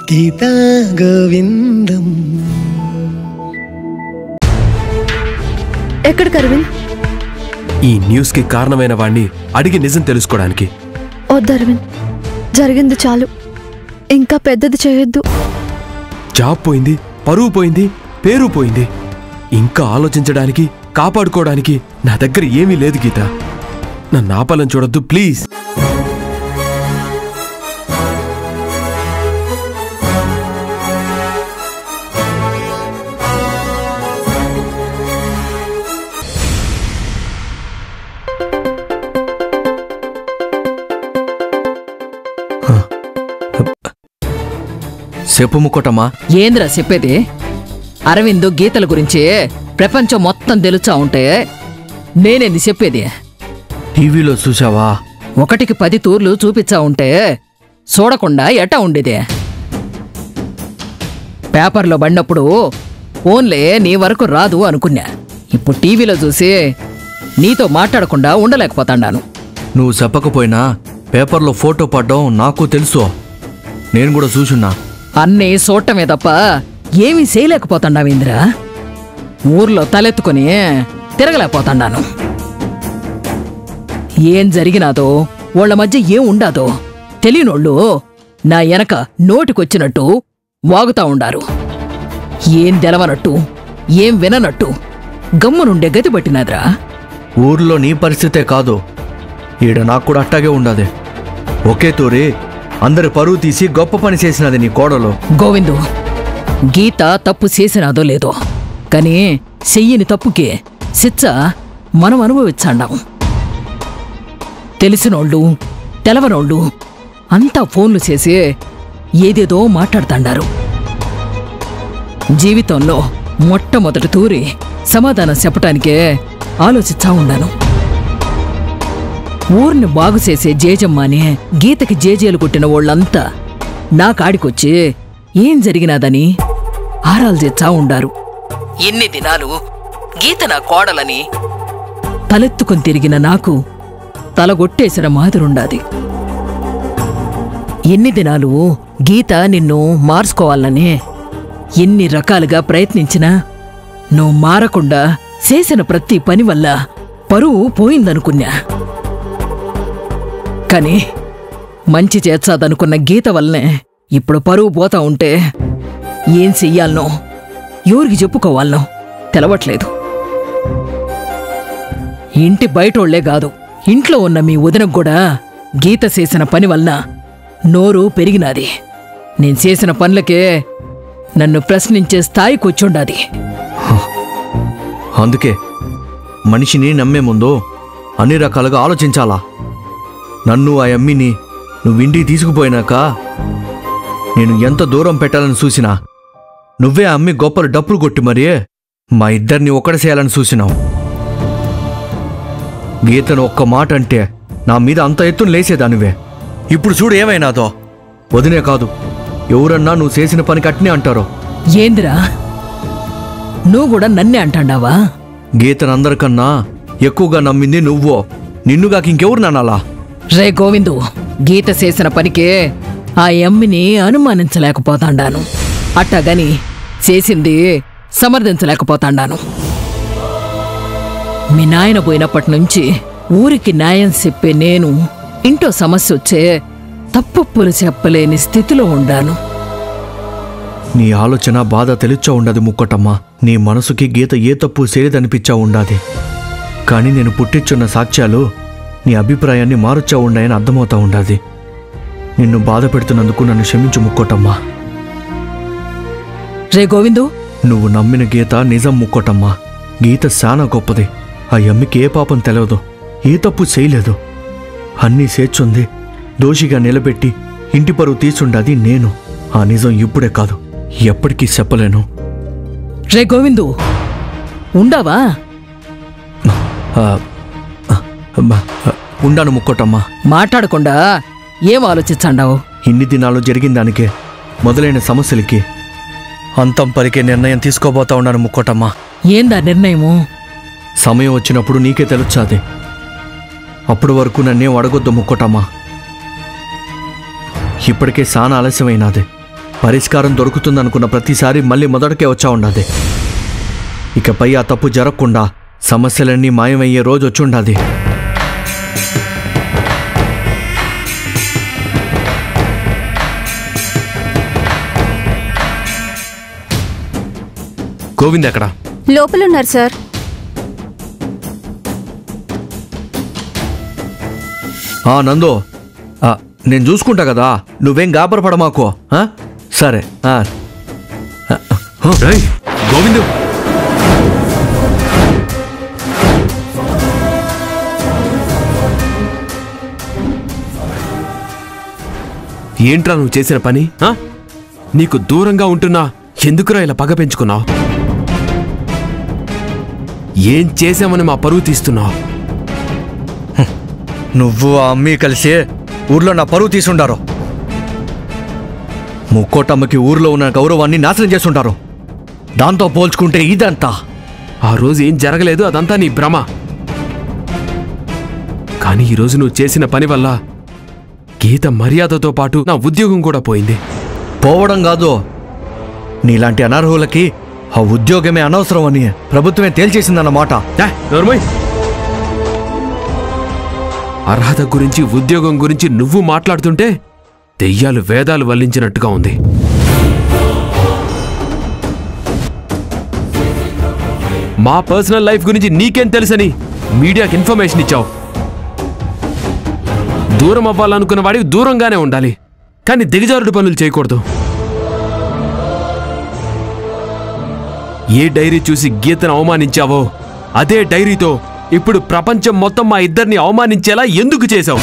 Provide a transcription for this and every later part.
గీతా గోవిందం ఎక్కడికి అరవింద్ ఈ న్యూస్ కి కారణమైన వాణ్ణి అడిగి నిజం తెలుసుకోవడానికి వద్దు అరవింద్ జరిగింది చాలు ఇంకా పెద్దది చేయొద్దు జాబ్ పోయింది పరువు పోయింది పేరు పోయింది ఇంకా ఆలోచించడానికి కాపాడుకోవడానికి నా దగ్గర ఏమీ లేదు గీత నన్ను ఆపాలని చూడొద్దు ప్లీజ్ చెప్పు ముక్కటమ్మా ఏంద్రా చెప్పేది అరవింద్ గీతల గురించి ప్రపంచం మొత్తం తెలుసా ఉంటే నేనేంది చెప్పేది టీవీలో చూసావా ఒకటికి పది తూర్లు చూపించా ఉంటే చూడకుండా ఎట్టా ఉండేది పేపర్లో పడినప్పుడు ఓన్లే నీ వరకు రాదు అనుకున్నా ఇప్పుడు టీవీలో చూసి నీతో మాట్లాడకుండా ఉండలేకపోతాండాను నువ్వు చెప్పకపోయినా పేపర్లో ఫోటో పడ్డం నాకు తెలుసు నేను కూడా చూసున్నా అన్నీ చూడటమే తప్ప ఏమీ చేయలేకపోతాండావేంద్రా ఊర్లో తలెత్తుకొని తిరగలేకపోతాండాను ఏం జరిగినాదో వాళ్ళ మధ్య ఏం ఉండాదో తెలియనోళ్ళు నా వెనక నోటికొచ్చినట్టు వాగుతా ఉండారు ఏం తెలవనట్టు ఏం విననట్టు గమ్మునుండే గతి పట్టినాదిరా ఊర్లో నీ పరిస్థితే కాదు ఈడ నాకు కూడా అట్టాగే ఉండదు ఒకే తూరి అందరి పరువు తీసి గొప్ప పని చేసినది నీ కోడలు గోవిందు గీత తప్పు చేసినాదో లేదో కానీ చెయ్యని తప్పుకి శిచ్చ మనం అనుభవించాండాం తెలిసినోళ్ళు తెలవనోళ్ళు అంతా ఫోన్లు చేసి ఏదేదో మాట్లాడుతాండారు జీవితంలో మొట్టమొదటి తూరి సమాధానం చెప్పటానికే ఆలోచిస్తా ఉన్నాను ఊరిని బాగు చేసే జేజమ్మాని గీతకి జేజేలు కొట్టిన వాళ్ళంతా నా కాడికొచ్చి ఏం జరిగినాదని ఆరాలు చేచ్చా ఉండారు ఎన్ని దినాలు గీత నా కోడలని తలెత్తుకొని తిరిగిన నాకు తలగొట్టేసిన మాదిరుండాది ఎన్ని దినాలు గీత నిన్ను మార్చుకోవాలని ఎన్ని రకాలుగా ప్రయత్నించినా నువ్వు మారకుండా చేసిన ప్రతి పని వల్ల పరువు పోయిందనుకున్నా కానీ మంచి చేర్చాదనుకున్న గీత వల్లనే ఇప్పుడు పరువు పోతా ఉంటే ఏం చెయ్యాలనో ఎవరికి చెప్పుకోవాలనో తెలవట్లేదు ఇంటి బయటోళ్లే కాదు ఇంట్లో ఉన్న మీ వదినకు కూడా గీత చేసిన పని వలన నోరు పెరిగినాది నేను చేసిన పనులకే నన్ను ప్రశ్నించే స్థాయికి వచ్చుండాది అందుకే మనిషిని నమ్మే ముందు అన్ని రకాలుగా ఆలోచించాలా నన్ను ఆ అమ్మిని నువ్వు ఇంటికి తీసుకుపోయినాక నేను ఎంత దూరం పెట్టాలని చూసినా నువ్వే ఆ అమ్మి గొప్పలు డప్పులు కొట్టి మరీ మా ఇద్దరిని ఒక్కటి చేయాలని చూసినావు గీతను ఒక్క మాట అంటే నా మీద అంత ఎత్తున లేసేదానివే ఇప్పుడు చూడు ఏమైనాదో వదినే కాదు ఎవరన్నా నువ్వు చేసిన పనికి అట్నే అంటారో ఏందిరా నువ్వు కూడా నన్నే అంటాండావా గీతను అందరికన్నా ఎక్కువగా నమ్మింది నువ్వో నిన్నుగాక ఇంకెవరు నానాలా రే గోవిందు గీత చేసిన పనికే ఆ ఎమ్మిని అనుమానించలేకపోతాండాను అట్టగని చేసింది సమర్థించలేకపోతాండాను మీ నాయన పోయినప్పటి నుంచి ఊరికి న్యాయం చెప్పే నేను ఇంటో సమస్య వచ్చే తప్పులు చెప్పలేని స్థితిలో ఉండాను నీ ఆలోచన బాధ తెలుచ్చా ఉండదు ముక్కటమ్మా నీ మనసుకి గీత ఏ తప్పు చేయదనిపించా ఉండాది కానీ నేను పుట్టించున్న సాక్ష్యాలు నీ అభిప్రాయాన్ని మారుచ్చా ఉన్నాయని అర్థమవుతా ఉండాది నిన్ను బాధ పెడుతున్నందుకు నన్ను క్షమించు ముక్కోటమ్మా రే గోవిందు నువ్వు నమ్మిన గీత నిజం ముక్కోటమ్మా గీత చాలా గొప్పది ఆ అమ్మికి ఏ పాపం తెలియదు ఏ తప్పు చేయలేదు అన్నీ చేర్చుంది దోషిగా నిలబెట్టి ఇంటి పరువు తీసుండాది నేను ఆ నిజం ఇప్పుడే కాదు ఎప్పటికీ చెప్పలేను రే గోవిందు ఉండావా ఆ, ఆ, అమ్మా, ఆ, ఉండాను ముక్కోటమ్మా మాట్లాడకుండా ఏం ఆలోచించండావు ఇన్ని దినాలు జరిగిన దానికే మొదలైన సమస్యలకి అంతం పలికే నిర్ణయం తీసుకోబోతా ఉన్నాను ముక్కోటమ్మా ఏందా నిర్ణయము సమయం వచ్చినప్పుడు నీకే తెలుచాది అప్పటి వరకు నన్నేం అడగొద్దు ముక్కోటమ్మా ఇప్పటికే చాలా ఆలస్యమైనాది పరిష్కారం దొరుకుతుందనుకున్న ప్రతిసారి మళ్ళీ మొదటకే వచ్చా ఉండాది ఇకపై ఆ తప్పు జరగకుండా సమస్యలన్నీ మాయమయ్యే రోజు వచ్చి ఉండాది గోవింద్ ఎక్కడ లోపలున్నారు సార్ ఆ నందు ఆ, నేను చూసుకుంటా కదా నువ్వేం గాబరపడ మాకు ఆ? సరే ఆ. రేయ్, గోవిందు ఏంట్రా నువ్వు చేసిన పని ఆ? నీకు దూరంగా ఉంటున్నా ఎందుకురా ఇలా పగ పెంచుకున్నావు ఏం చేశామని మా పరువు తీస్తున్నావు నువ్వు ఆ అమ్మి కలిసి ఊర్లో నా పరువు తీసుండారు ముక్కోటమ్మకి ఊర్లో ఉన్న గౌరవాన్ని నాశనం చేస్తుంటారు దాంతో పోల్చుకుంటే ఇదంతా ఆ రోజు ఏం జరగలేదు అదంతా నీ భ్రమ కానీ ఈరోజు నువ్వు చేసిన పని వల్ల గీత మర్యాదతో పాటు నా ఉద్యోగం కూడా పోయింది పోవడం కాదు నీలాంటి అనర్హులకి ఆ ఉద్యోగమే అనవసరం అని ప్రభుత్వమే తేల్చేసిందన్నమాట ఏ, నోర్మోయ్. అర్హత గురించి ఉద్యోగం గురించి నువ్వు మాట్లాడుతుంటే దెయ్యాలు వేదాలు వల్లించినట్టుగా ఉంది మా పర్సనల్ లైఫ్ గురించి నీకేం తెలుసని మీడియాకి ఇన్ఫర్మేషన్ ఇచ్చావు దూరం అవ్వాలనుకున్న వాడికి దూరంగానే ఉండాలి కానీ దిగజారుడు పనులు చేయకూడదు ఏ డైరీ చూసి గీతను అవమానించావో అదే డైరీతో ఇప్పుడు ప్రపంచం మొత్తం మా ఇద్దరిని అవమానించేలా ఎందుకు చేశావు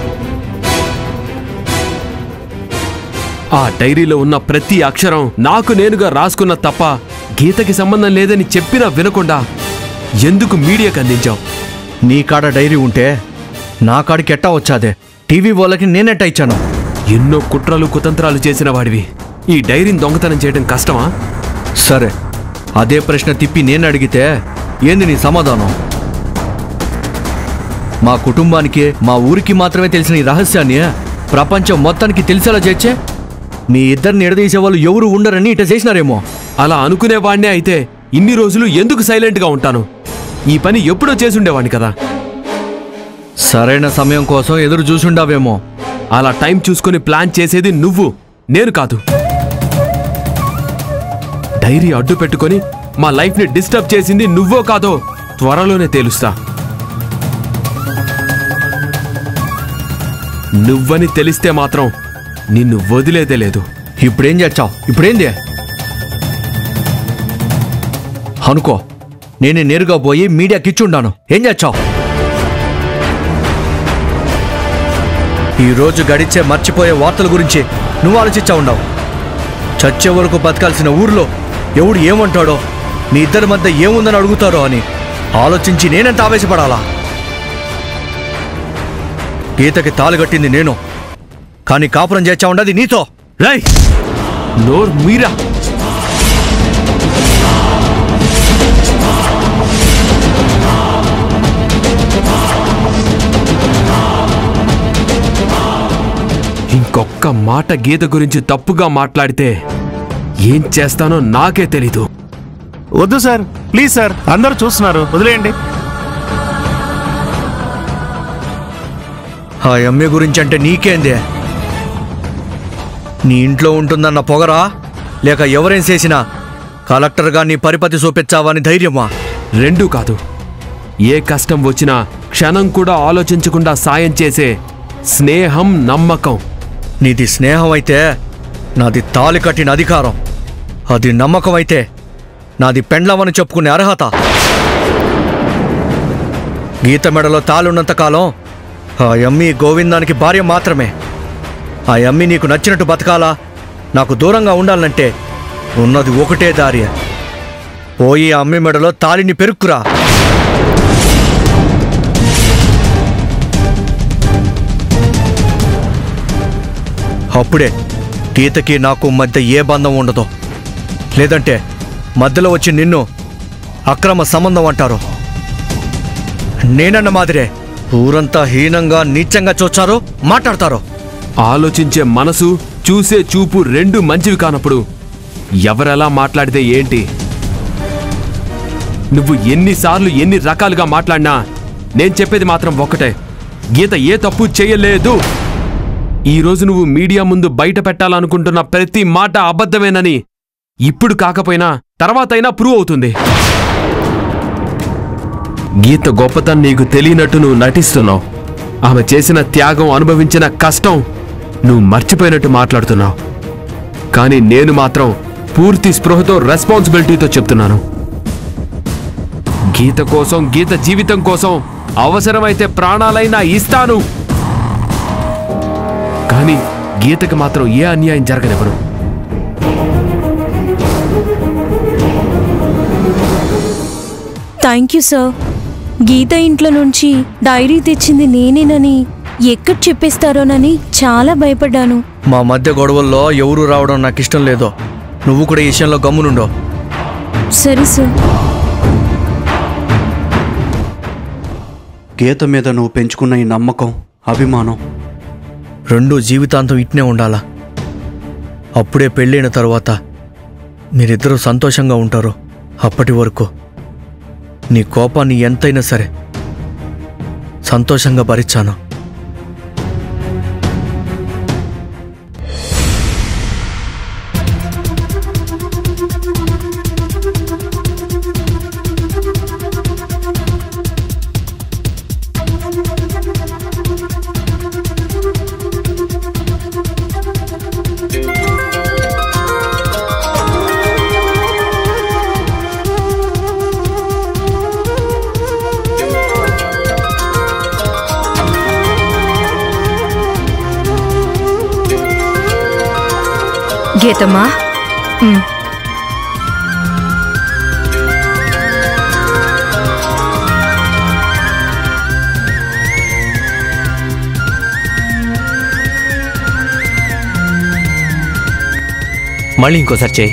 ఆ డైరీలో ఉన్న ప్రతి అక్షరం నాకు నేనుగా రాసుకున్న తప్ప గీతకి సంబంధం లేదని చెప్పినా వినకుండా ఎందుకు మీడియాకి అందించావు నీ కాడ డైరీ ఉంటే నా కాడికి ఎట్టా వచ్చాదే టీవీ వాళ్ళకి నేనెట్టా ఇచ్చాను ఎన్నో కుట్రలు కుతంత్రాలు చేసిన వాడివి ఈ డైరీని దొంగతనం చేయడం కష్టమా సరే అదే ప్రశ్న తిప్పి నేను అడిగితే ఏంది నీ సమాధానం మా కుటుంబానికి మా ఊరికి మాత్రమే తెలిసిన ఈ రహస్యాన్ని ప్రపంచం మొత్తానికి తెలిసేలా చేర్చే మీ ఇద్దరిని ఎడదీసే వాళ్ళు ఎవరు ఉండరని ఇట చేసినారేమో అలా అనుకునేవాడినే అయితే ఇన్ని రోజులు ఎందుకు సైలెంట్గా ఉంటాను ఈ పని ఎప్పుడో చేసుండేవాడిని కదా సరైన సమయం కోసం ఎదురు చూసుండావేమో అలా టైం చూసుకొని ప్లాన్ చేసేది నువ్వు నేను కాదు డైరీ అడ్డు పెట్టుకొని మా లైఫ్ని డిస్టర్బ్ చేసింది నువ్వో కాదో త్వరలోనే తేలుస్తా నువ్వని తెలిస్తే మాత్రం నిన్ను వదిలేదే లేదు ఇప్పుడేం చేచ్చావు ఇప్పుడేంది అనుకో నేనే నేరుగా పోయి మీడియాకి ఇచ్చుండాను ఏం చేచ్చావు ఈ రోజు గడిచే మర్చిపోయే వార్తల గురించి నువ్వు ఆలోచించా ఉండవు చచ్చే వరకు బతకాల్సిన ఊర్లో ఎవడు ఏమంటాడో మీ ఇద్దరి మధ్య ఏముందని అడుగుతారో అని ఆలోచించి నేనెంత ఆవేశపడాలా గీతకి తాళి కట్టింది నేను కానీ కాపురం చేచ్చా ఉండదు నీతో రై నోర్ మీరా ఇంకొక్క మాట గీత గురించి తప్పుగా మాట్లాడితే ఏం చేస్తానో నాకే తెలీదు వద్దు సార్ ప్లీజ్ సార్ అందరూ చూస్తున్నారు వదిలేయండి ఆ ఎమ్మె గురించి అంటే నీకేందే నీ ఇంట్లో ఉంటుందన్న పొగరా లేక ఎవరేం చేసినా కలెక్టర్గా నీ పరిపతి చూపించావా అని ధైర్యమా రెండూ కాదు ఏ కష్టం వచ్చినా క్షణం కూడా ఆలోచించకుండా సాయం చేసే స్నేహం నమ్మకం నీది స్నేహం అయితే నాది తాలి కట్టిన అధికారం అది నమ్మకం అయితే నాది పెండ్లమని చెప్పుకునే అర్హత గీత మెడలో తాలున్నంత కాలం ఆ యమ్మి గోవిందానికి భార్య మాత్రమే ఆ యమ్మి నీకు నచ్చినట్టు బతకాలా నాకు దూరంగా ఉండాలంటే ఉన్నది ఒకటే దారి పోయి ఆ అమ్మి మెడలో తాలిని పెరుక్కురా అప్పుడే గీతకి నాకు మధ్య ఏ బంధం ఉండదు లేదంటే మధ్యలో వచ్చి నిన్ను అక్రమ సంబంధం అంటారు నేనన్న మాదిరే ఊరంతా హీనంగా నీచంగా చూచారో మాట్లాడతారో ఆలోచించే మనసు చూసే చూపు రెండు మంచివి కానప్పుడు ఎవరెలా మాట్లాడితే ఏంటి నువ్వు ఎన్నిసార్లు ఎన్ని రకాలుగా మాట్లాడినా నేను చెప్పేది మాత్రం ఒక్కటే గీత ఏ తప్పు చేయలేదు ఈ రోజు నువ్వు మీడియా ముందు బయట పెట్టాలనుకుంటున్న ప్రతి మాట అబద్ధమేనని ఇప్పుడు కాకపోయినా తర్వాతైనా ప్రూవ్ అవుతుంది గీత గొప్పతనం నీకు తెలియనట్టు నువ్వు నటిస్తున్నావు ఆమె చేసిన త్యాగం అనుభవించిన కష్టం నువ్వు మర్చిపోయినట్టు మాట్లాడుతున్నావు కానీ నేను మాత్రం పూర్తి స్పృహతో రెస్పాన్సిబిలిటీతో చెప్తున్నాను గీత కోసం గీత జీవితం కోసం అవసరమైతే ప్రాణాలైనా ఇస్తాను కానీ గీతకి మాత్రం ఏ అన్యాయం జరగనివ్వను థ్యాంక్ యూ సార్ గీత ఇంట్లో నుంచి డైరీ తెచ్చింది నేనేనని ఎక్కడ చెప్పేస్తారోనని చాలా భయపడ్డాను మా మధ్య గొడవల్లో ఎవరు రావడం నాకు ఇష్టం లేదో నువ్వు కూడా ఈ విషయంలో గమ్మునుండో సరే సార్ గీత మీద నువ్వు పెంచుకున్న ఈ నమ్మకం అభిమానం రెండు జీవితాంతం ఇట్నే ఉండాలా అప్పుడే పెళ్ళైన తర్వాత మీరిద్దరూ సంతోషంగా ఉంటారు అప్పటి వరకు నీ కోపాన్ని ఎంతైనా సరే సంతోషంగా భరించాను గీతమ్మా ఉమ్. మళ్ళీ ఇంకోసారి చేయి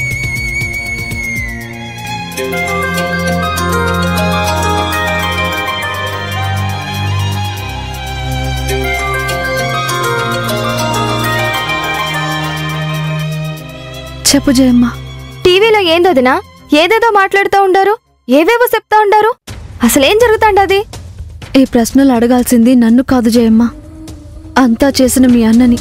చెప్పు జయమ్మ టీవీలో ఏందోదినా ఏదేదో మాట్లాడుతూ ఉండారు ఏవేవో చెప్తా ఉండారు అసలేం జరుగుతాండది ఈ ప్రశ్నలు అడగాల్సింది నన్ను కాదు జయమ్మ అంతా చేసిన మీ అన్నని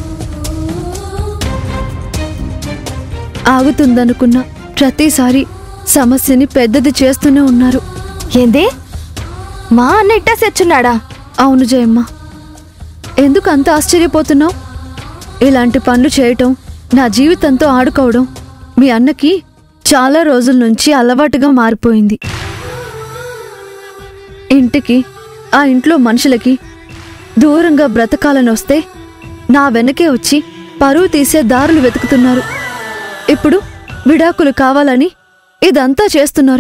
ఆగుతుందనుకున్న ప్రతిసారి సమస్యని పెద్దది చేస్తూనే ఉన్నారు ఏంది మా అన్న ఇట్టా సెచ్చున్నాడా అవును జయమ్మ ఎందుకు అంత ఆశ్చర్యపోతున్నావు ఇలాంటి పనులు చేయటం నా జీవితంతో ఆడుకోవడం మీ అన్నకి చాలా రోజుల నుంచి అలవాటుగా మారిపోయింది ఇంటికి ఆ ఇంట్లో మనుషులకి దూరంగా బ్రతకాలని వస్తే నా వెనకే వచ్చి పరువు తీసే దారులు వెతుకుతున్నారు ఇప్పుడు విడాకులు కావాలని ఇదంతా చేస్తున్నారు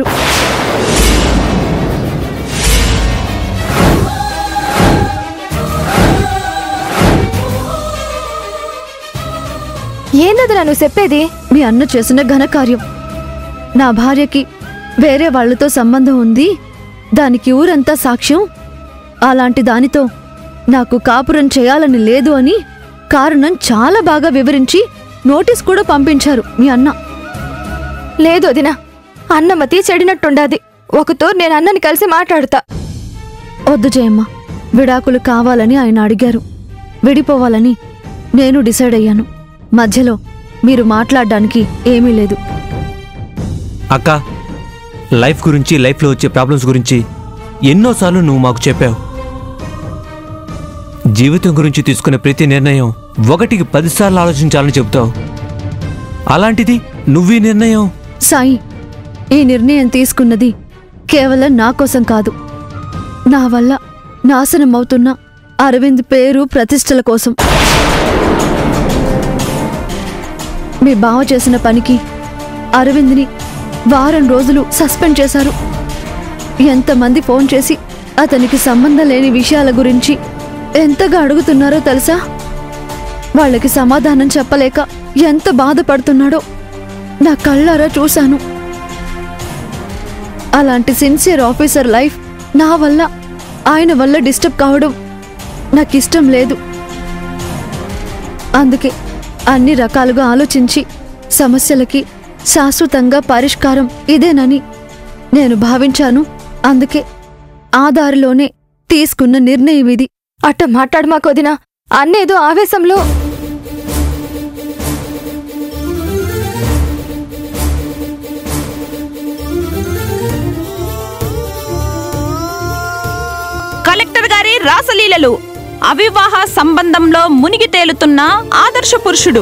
ఏందదినా నువ్వు చెప్పేది మీ అన్న చేసిన ఘనకార్యం నా భార్యకి వేరే వాళ్ళతో సంబంధం ఉంది దానికి ఊరంతా సాక్ష్యం అలాంటి దానితో నాకు కాపురం చేయాలని లేదు అని కారణం చాలా బాగా వివరించి నోటీస్ కూడా పంపించారు మీ అన్న లేదు వదినా అన్నమతి చెడినట్టుండాది ఒకతో నేను అన్నని కలిసి మాట్లాడుతా వద్దు జయమ్మ విడాకులు కావాలని ఆయన అడిగారు విడిపోవాలని నేను డిసైడ్ అయ్యాను మధ్యలో మీరు మాట్లాడడానికి ఏమీ లేదు అక్క లైఫ్ గురించి లైఫ్లో వచ్చే ప్రాబ్లమ్స్ గురించి ఎన్నోసార్లు నువ్వు మాకు చెప్పావు జీవితం గురించి తీసుకునే ప్రతి నిర్ణయం ఒకటికి పదిసార్లు ఆలోచించాలని చెప్తావు అలాంటిది నువ్వు ఈ నిర్ణయం సాయి ఈ నిర్ణయం తీసుకున్నది కేవలం నా కోసం కాదు నా వల్ల నాశనమవుతున్న అరవింద్ పేరు ప్రతిష్టల కోసం మీ బావ చేసిన పనికి అరవింద్ని వారం రోజులు సస్పెండ్ చేశారు ఎంతమంది ఫోన్ చేసి అతనికి సంబంధం లేని విషయాల గురించి ఎంతగా అడుగుతున్నారో తెలుసా వాళ్ళకి సమాధానం చెప్పలేక ఎంత బాధపడుతున్నాడో నా కళ్ళారా చూశాను అలాంటి సిన్సియర్ ఆఫీసర్ లైఫ్ నా వల్ల ఆయన వల్ల డిస్టర్బ్ కావడం నాకు ఇష్టం లేదు అందుకే అన్ని రకాలుగా ఆలోచించి సమస్యలకి శాశ్వతంగా పరిష్కారం ఇదేనని నేను భావించాను అందుకే ఆ దారిలోనే తీసుకున్న నిర్ణయం ఇది అట్ట మాట్లాడు మాకు వదినా అన్నేదో ఆవేశంలో కలెక్టర్ గారి రాసలీలలు అవివాహ సంబంధంలో మునిగి తేలుతున్న ఆదర్శ పురుషుడు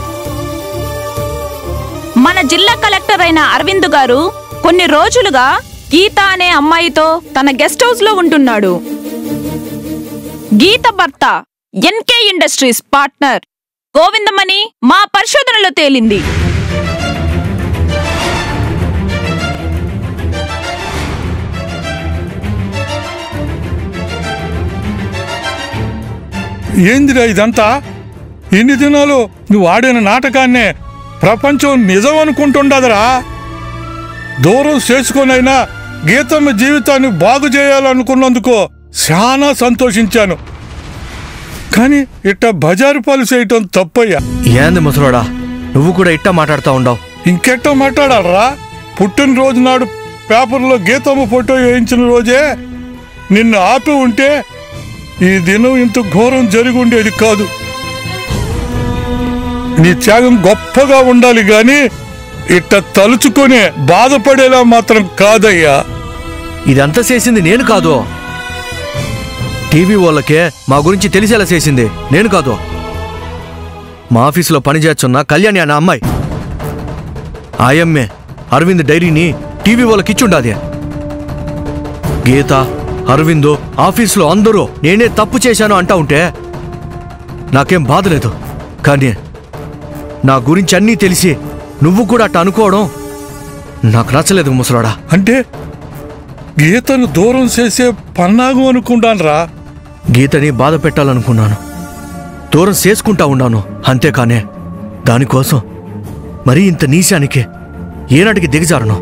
మన జిల్లా కలెక్టర్ అయిన అరవింద్ గారు కొన్ని రోజులుగా గీత అనే అమ్మాయితో తన గెస్ట్ హౌస్ లో ఉంటున్నాడు గీత భర్త ఎన్కే ఇండస్ట్రీస్ పార్ట్నర్ గోవిందమని మా పరిశోధనలో తేలింది ఏందిరా ఇదంతా ఇన్ని దినాలు నువ్వు ఆడిన నాటకాన్నే ప్రపంచం నిజం అనుకుంటుండదురా దూరం చేసుకొనైనా గీతమ్మ జీవితాన్ని బాగు చేయాలనుకున్నందుకు చాలా సంతోషించాను కానీ ఇట్ట బజారు పాలు చేయటం తప్పయ్యా ఏంది ముసలోడా నువ్వు కూడా ఇట్టా మాట్లాడుతూ ఉండవు ఇంకెట్ట మాట్లాడాలరా పుట్టినరోజు నాడు పేపర్లో గీతమ్మ ఫోటో వేయించిన రోజే నిన్ను ఆపి ఉంటే ఈ దినం ఇంత ఘోరం జరిగి ఉండేది కాదు నీ త్యాగం గొప్పగా ఉండాలి గాని ఇట్ట తలుచుకొని బాధపడేలా మాత్రం కాదయ్యా ఇదంతా చేసింది నేను కాదు టీవీ వాళ్ళకే మా గురించి తెలిసేలా చేసింది నేను కాదు మా ఆఫీసులో పనిచేస్తున్న కళ్యాణి అనే అమ్మాయి ఆయమ్మే అరవింద్ డైరీని టీవీ వాళ్ళకి ఇచ్చుండాది గీత అరవింద్ ఆఫీసులో అందరూ నేనే తప్పు చేశాను అంటా ఉంటే నాకేం బాధ లేదు కానీ నా గురించి అన్నీ తెలిసి నువ్వు కూడా అట్ట అనుకోవడం నాకు నచ్చలేదు ముసలాడా అంటే గీతను దూరం చేసే పన్నాగం అనుకుంటాన్రా గీతని బాధ పెట్టాలనుకున్నాను దూరం చేసుకుంటా ఉన్నాను అంతేకానే దానికోసం మరీ ఇంత నీశానికి ఏనాటికి దిగజారను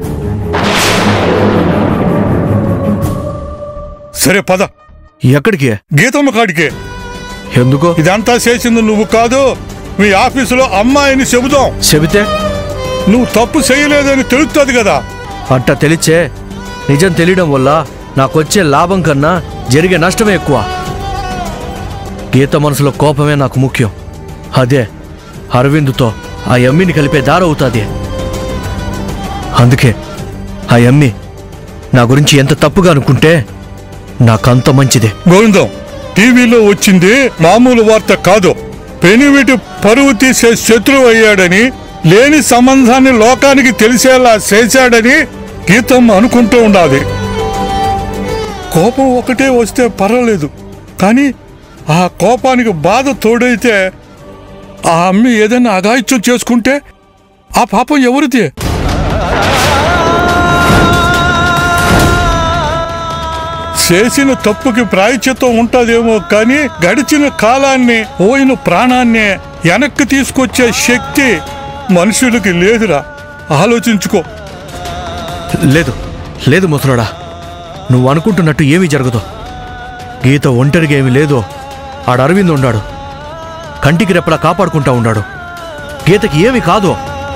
సరే పద ఎక్కడికి గీతమ్మ కాడికే ఎందుకో ఇదంతా చేసింది నువ్వు కాదు మీ ఆఫీసులో అమ్మాయిని చెబుదాం చెబితే నువ్వు తప్పు చేయలేదని తెలుస్తుంది కదా అట్ట తెలిచే నిజం తెలియడం వల్ల నాకొచ్చే లాభం కన్నా జరిగే నష్టమే ఎక్కువ గీత మనసులో కోపమే నాకు ముఖ్యం అదే అరవింద్తో ఆ ఎమ్మిని కలిపే దారవుతుంది అందుకే ఆ ఎమ్మి నా గురించి ఎంత తప్పుగా అనుకుంటే నాకంత మంచిదే గోవిందం టీవీలో వచ్చింది మామూలు వార్త కాదు పెనివిటి పరువు తీసే శత్రువు అయ్యాడని లేని సంబంధాన్ని లోకానికి తెలిసేలా చేశాడని గీతమ్మ అనుకుంటూ ఉండాలి కోపం ఒకటే వస్తే పర్వాలేదు కానీ ఆ కోపానికి బాధ తోడైతే ఆ అమ్మి ఏదైనా అఘాయిత్యం చేసుకుంటే ఆ పాపం ఎవరిది చేసిన తప్పుకి ప్రాయచిత్తం ఉంటదేమో కానీ గడిచిన కాలాన్ని పోయిన ప్రాణాన్ని వెనక్కి తీసుకొచ్చే శక్తి మనుషులకి లేదురా ఆలోచించుకో లేదు లేదు ముసలోడా నువ్వు అనుకుంటున్నట్టు ఏమీ జరగదు గీత ఒంటరిగా ఏమీ లేదు ఆడ అరవింద్ ఉన్నాడు కంటికి రెప్పలా కాపాడుకుంటా ఉన్నాడు గీతకి ఏమీ కాదు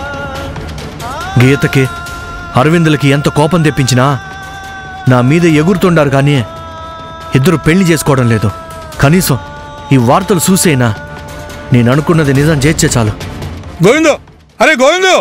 గీతకి అరవిందులకి ఎంత కోపం తెప్పించినా నా మీద ఎగురుతుండారు కానీ ఇద్దరు పెళ్లి చేసుకోవడం లేదు కనీసం ఈ వార్తలు చూసేనా నేను అనుకున్నది నిజం చేర్చే చాలు గోవిందో అరే గోవిందో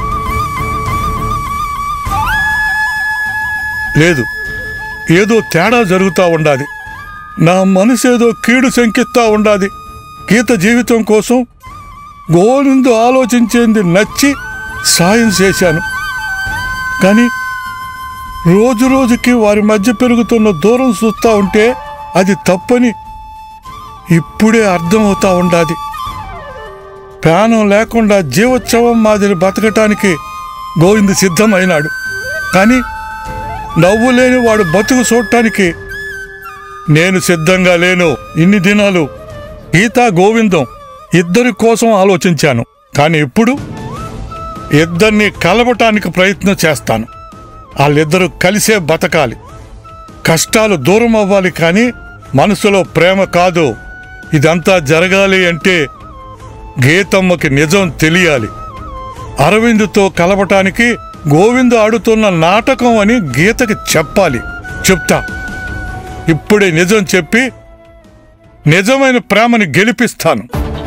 లేదు ఏదో తేడా జరుగుతా ఉండాది నా మనసు ఏదో కీడు శంకిస్తా ఉండాది గీత జీవితం కోసం గోవిందు ఆలోచించేది నచ్చి సాయం చేశాను కానీ రోజు రోజుకి వారి మధ్య పెరుగుతున్న దూరం చూస్తా ఉంటే అది తప్పని ఇప్పుడే అర్థమవుతా ఉండాది ప్రాణం లేకుండా జీవోత్సవం మాదిరి బతకటానికి గోవింద్ సిద్ధమైనాడు కానీ నవ్వు లేని వాడు బతుకు చూడటానికి నేను సిద్ధంగా లేను ఇన్ని దినాలు గీతా గోవిందం ఇద్దరి కోసం ఆలోచించాను కానీ ఇప్పుడు ఇద్దరిని కలవటానికి ప్రయత్నం చేస్తాను వాళ్ళిద్దరూ కలిసే బతకాలి కష్టాలు దూరం అవ్వాలి కానీ మనసులో ప్రేమ కాదు ఇదంతా జరగాలి అంటే గీతమ్మకి నిజం తెలియాలి అరవిందుతో కలవటానికి గోవిందు ఆడుతున్న నాటకం అని గీతకి చెప్పాలి చెప్తా ఇప్పుడే నిజం చెప్పి నిజమైన ప్రేమని గెలిపిస్తాను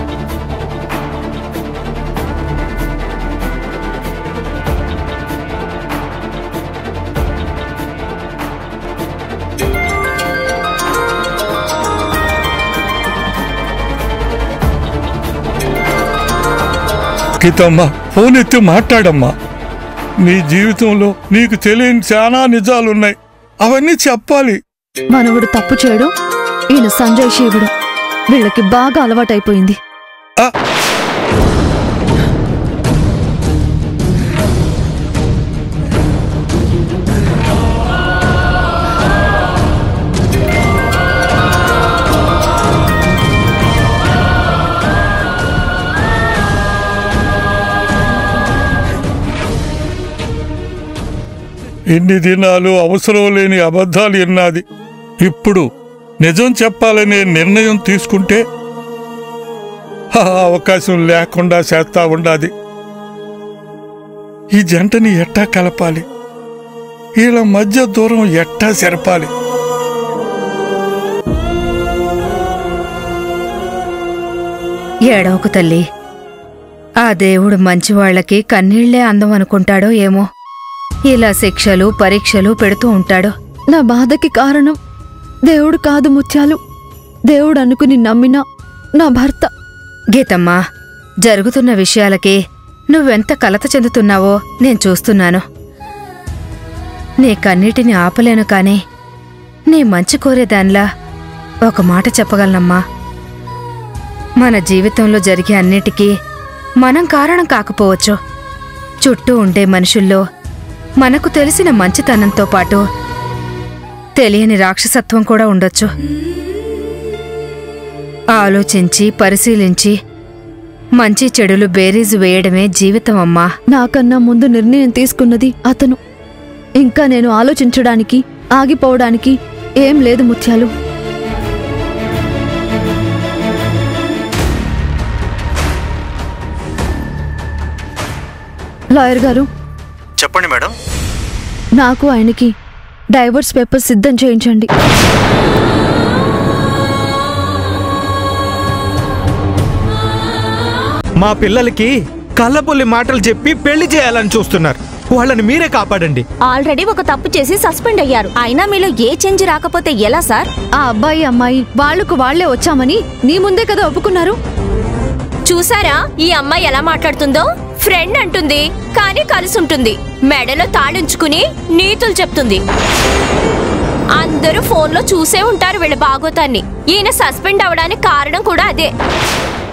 గీతమ్మ ఫోన్ ఎత్తి మాట్లాడమ్మా నీ జీవితంలో నీకు తెలియని చాలా నిజాలున్నాయి అవన్నీ చెప్పాలి మనవుడు తప్పు చేయడం ఈయన సంజయ్ శివుడు వీళ్ళకి బాగా అలవాటైపోయింది ఇన్ని దినాలు అవసరం లేని అబద్ధాలు ఎన్నాది ఇప్పుడు నిజం చెప్పాలనే నిర్ణయం తీసుకుంటే ఆ అవకాశం లేకుండా చేస్తా ఉండాది ఈ జంటని ఎట్టా కలపాలి వీళ్ళ మధ్య దూరం ఎట్టా సెరపాలి ఏడవకు తల్లి ఆ దేవుడు మంచివాళ్లకి కన్నీళ్లే అందం అనుకుంటాడో ఏమో ఇలా శిక్షలు పరీక్షలు పెడుతూ ఉంటాడు నా బాధకి కారణం దేవుడు కాదు ముత్యాలు దేవుడు అనుకుని నమ్మిన నా భర్త గీతమ్మా జరుగుతున్న విషయాలకి నువ్వెంత కలత చెందుతున్నావో నేను చూస్తున్నాను నీ కన్నీటిని ఆపలేను కాని నీ మంచి కోరేదానిలా ఒక మాట చెప్పగలనమ్మా మన జీవితంలో జరిగే అన్నిటికీ మనం కారణం కాకపోవచ్చు చుట్టూ ఉండే మనుషుల్లో మనకు తెలిసిన మంచితనంతో పాటు తెలియని రాక్షసత్వం కూడా ఉండొచ్చు ఆలోచించి పరిశీలించి మంచి చెడులు బేరీజు వేయడమే జీవితం అమ్మా నాకన్నా ముందు నిర్ణయం తీసుకున్నది అతను ఇంకా నేను ఆలోచించడానికి ఆగిపోవడానికి ఏం లేదు ముత్యాలు లాయర్ గారు చెప్పండి మేడం నాకు ఆయనకి డైవర్స్ పేపర్ సిద్ధం చేయించండి మా పిల్లలకి కళ్ళబొల్లి మాటలు చెప్పి పెళ్లి చేయాలని చూస్తున్నారు వాళ్ళని మీరే కాపాడండి ఆల్రెడీ ఒక తప్పు చేసి సస్పెండ్ అయ్యారు అయినా మీలో ఏ చేంజ్ రాకపోతే ఎలా సార్ ఆ అబ్బాయి అమ్మాయి వాళ్లకు వాళ్లే వచ్చామని నీ ముందే కదా ఒప్పుకున్నారు చూసారా ఈ అమ్మాయి ఎలా మాట్లాడుతుందో ఫ్రెండ్ అంటుంది కానీ కలిసి ఉంటుంది మెడలో తాళుంచుకుని నీతులు చెప్తుంది అందరూ ఫోన్లో చూసే ఉంటారు వీళ్ళ బాగోతాన్ని ఈయన సస్పెండ్ అవడానికి కారణం కూడా అదే